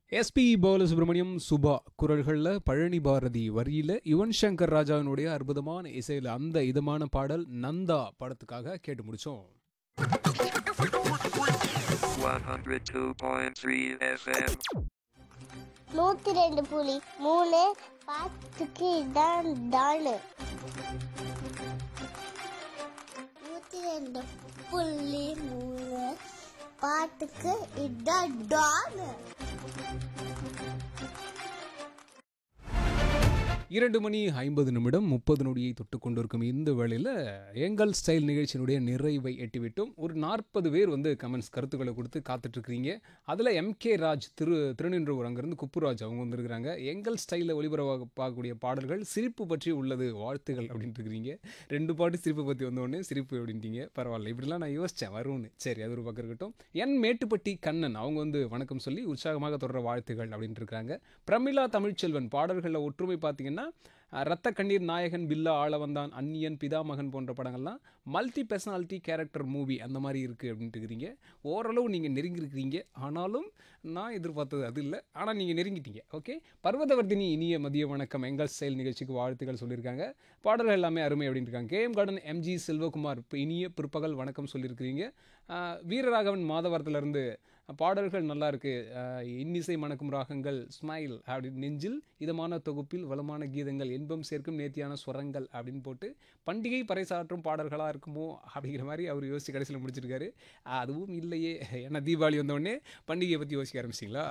SP Balasubramaniam Subha குரல்களில் பழனி பாரதி வரியில் யுவன் சங்கர் ராஜாவினுடைய அற்புதமான இசையில் அந்த இதமான பாடல் நந்தா படத்துக்காக கேட்டு முடிச்சோம் 102.3 FM. நூத்தி ரெண்டு புலி மூணு பாத்துக்கு இதான் டானு நூத்தி ரெண்டு புள்ளி மூணு பாட்டுக்கு இதான் டானு இரண்டு மணி ஐம்பது நிமிடம் முப்பது நொடியை தொட்டு கொண்டிருக்கும் இந்த வேளையில் எங்கள் ஸ்டைல் நிகழ்ச்சியினுடைய நிறைவை எட்டிவிட்டோம் ஒரு நாற்பது பேர் வந்து கமெண்ட்ஸ் கருத்துக்களை கொடுத்து காத்துட்ருக்கிறீங்க அதில் எம்கே ராஜ் திரு திருநின்றூர் அங்கேருந்து குப்புராஜ் அவங்க வந்திருக்கிறாங்க எங்கள் ஸ்டைலில் ஒளிபரப்பாக பார்க்கக்கூடிய பாடல்கள் சிரிப்பு பற்றி உள்ளது வாழ்த்துகள் அப்படின்ட்டு இருக்கிறீங்க ரெண்டு பாட்டு சிரிப்பு பற்றி வந்தோடனே சிரிப்பு அப்படின்ட்டீங்க பரவாயில்ல இப்படிலாம் நான் யோசித்தேன் வரும்னு சரி அது ஒரு பக்கம் இருக்கட்டும் என் மேட்டுப்பட்டி கண்ணன் அவங்க வந்து வணக்கம் சொல்லி உற்சாகமாக தொடர வாழ்த்துகள் அப்படின்ட்டு இருக்காங்க பிரமிளா தமிழ்ச்செல்வன் பாடல்களில் ஒற்றுமை பார்த்தீங்கன்னா அஹ், ரத்த கண்ணீர் நாயகன் பில்லா ஆள வந்தான் அந்நியன் பிதாமகன் போன்ற படங்கள்லாம் மல்டி பர்சனாலிட்டி கேரக்டர் மூவி அந்த மாதிரி இருக்குது அப்படின்ட்டு இருக்கிறீங்க ஓரளவு நீங்கள் நெருங்கியிருக்கிறீங்க ஆனாலும் நான் எதிர்பார்த்தது அது இல்லை ஆனால் நீங்கள் நெருங்கிட்டீங்க ஓகே பர்வதவர்தினி இனிய மதிய வணக்கம் எங்கள் செயல் நிகழ்ச்சிக்கு வாழ்த்துக்கள் சொல்லியிருக்காங்க பாடல்கள் எல்லாமே அருமை அப்படின்ட்டு இருக்காங்க கேஎம் கார்டன் எம்ஜி செல்வகுமார் இப்ப இனிய பிற்பகல் வணக்கம் சொல்லியிருக்கிறீங்க அஹ், வீரராகவன் மாதவரத்துலேருந்து பாடல்கள் நல்லா இருக்கு அஹ், இன்னிசை மணக்கும் ராகங்கள் ஸ்மைல் அப்படின்னு நெஞ்சில் இதமான தொகுப்பில் வளமான கீதங்கள் இன்பம் சேர்க்கும் நேர்த்தியான ஸ்வரங்கள் அப்படின்னு போட்டு பண்டிகை பறைசாற்றும் பாடல்களாக இருக்குமோ அப்படிங்கிற மாதிரி அவர் யோசிச்சு கடைசியில் முடிச்சிருக்காரு அதுவும் இல்லையே ஏன்னா தீபாவளி வந்தோடனே பண்டிகையை பற்றி யோசிக்க ஆரம்பிச்சிங்களா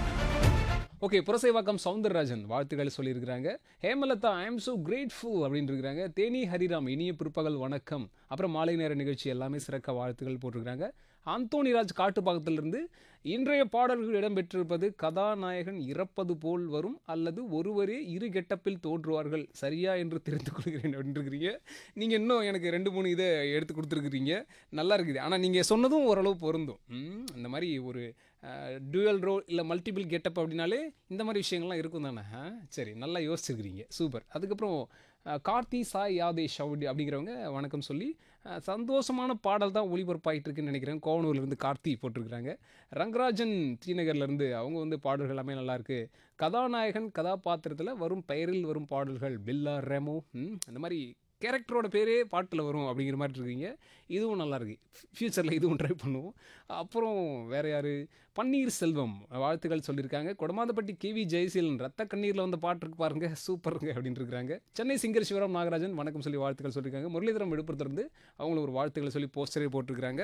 ஓகே புரசைவாக்கம் சவுந்தரராஜன் வாழ்த்துக்கள் சொல்லியிருக்கிறாங்க Hemalatha I am so grateful அப்படின்னு இருக்கிறாங்க தேனி ஹரிராம் இனிய பிற்பகல் வணக்கம் அப்புறம் மாலை நேர நிகழ்ச்சி எல்லாமே சிறக்க வாழ்த்துக்கள் போட்டிருக்கிறாங்க அந்தோணிராஜ் காட்டுப்பாக்கத்திலிருந்து இன்றைய பாடல்கள் இடம்பெற்றிருப்பது கதாநாயகன் இறப்பது போல் வரும் அல்லது ஒருவரே இரு கெட்டப்பில் தோன்றுவார்கள் சரியா என்று தெரிந்து கொள்கிறேன் அப்படின்னு இருக்கிறீங்க நீங்கள் இன்னும் எனக்கு ரெண்டு மூணு இதை எடுத்து கொடுத்துருக்குறீங்க நல்லா இருக்குது ஆனால் நீங்கள் சொன்னதும் ஓரளவு பொருந்தும் ம், இந்த மாதிரி ஒரு டுவல் ரோல் இல்லை மல்டிபிள் கெட்டப் அப்படின்னாலே இந்த மாதிரி விஷயங்கள்லாம் இருக்கும் தானே ஆ? சரி நல்லா யோசிச்சிருக்கிறீங்க சூப்பர் அதுக்கப்புறம் அஹ், கார்த்தி சாய் யாதேஷ் அப்படி அப்படிங்கிறவங்க வணக்கம் சொல்லி அஹ், சந்தோஷமான பாடல் தான் ஒளிபரப்பாயிட்டு இருக்குன்னு நினைக்கிறேன் கோவனூர்லேருந்து கார்த்தி போட்டிருக்கிறாங்க ரங்கராஜன் ஸ்ரீநகர்லேருந்து அவங்க வந்து பாடல்கள் எல்லாமே நல்லா இருக்கு கதாநாயகன் கதாபாத்திரத்தில் வரும் பெயரில் வரும் பாடல்கள் பில்லா ரெமோ ம், அந்த மாதிரி கேரக்டரோட பேரே பாட்டில் வரும் அப்படிங்கிற மாதிரி இருக்கீங்க இதுவும் நல்லா இருக்கு ஃப்யூச்சரில் இதுவும் ட்ரை பண்ணுவோம் அப்புறம் வேற யார் பன்னீர் செல்வம் வாழ்த்துக்கள் சொல்லியிருக்காங்க கொடமாதப்பட்டி கேவி ஜெயசீலன் ரத்த கண்ணீரில் வந்த பாட்டு இருக்கு பாருங்க சூப்பருங்க அப்படின்னு இருக்கிறாங்க சென்னை சிங்கர் சிவராம் நாகராஜன் வணக்கம் சொல்லி வாழ்த்துக்கள் சொல்லியிருக்காங்க முரளிதரம் விழுப்புரத்துலேருந்து அவங்களும் ஒரு வாழ்த்துக்களை சொல்லி போஸ்டரே போட்டிருக்கிறாங்க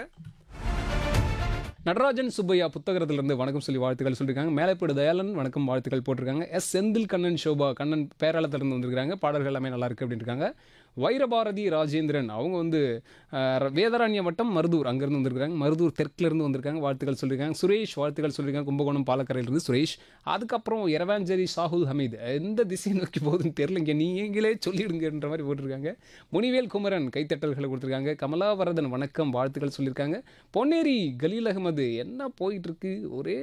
நடராஜன் சுப்பையா புத்தகத்திலிருந்து வணக்கம் சொல்லி வாழ்த்துக்கள் சொல்லியிருக்காங்க மேலப்பேடு தயாளன் வணக்கம் வாழ்த்துக்கள் போட்டிருக்காங்க எஸ் செந்தில் கண்ணன் சோபா கண்ணன் பேராளத்திலிருந்து வந்திருக்காங்க பாடல்கள் எல்லாமே நல்லா இருக்கு அப்படின்னு இருக்காங்க வைரபாரதி ராஜேந்திரன் அவங்க வந்து அஹ், வேதராணிய வட்டம் மருதூர் அங்கேருந்து வந்திருக்காங்க மருதூர் தெற்குலேருந்து வந்திருக்காங்க வாழ்த்துக்கள் சொல்லியிருக்காங்க சுரேஷ் வாழ்த்துக்கள் சொல்லியிருக்காங்க கும்பகோணம் பாலக்கரையிலிருந்து சுரேஷ் அதுக்கப்புறம் இரவாஞ்சரி சாகுல் ஹமீத் எந்த திசையை நோக்கி போகுதுன்னு தெரிலங்க நீங்களே சொல்லிடுங்கன்ற மாதிரி போட்டிருக்காங்க முனிவேல் குமரன் கைத்தட்டல்களை கொடுத்துருக்காங்க கமலாவரதன் வணக்கம் வாழ்த்துக்கள் சொல்லியிருக்காங்க பொன்னேரி கலீல் அகமது என்ன போயிட்டு இருக்கு ஒரே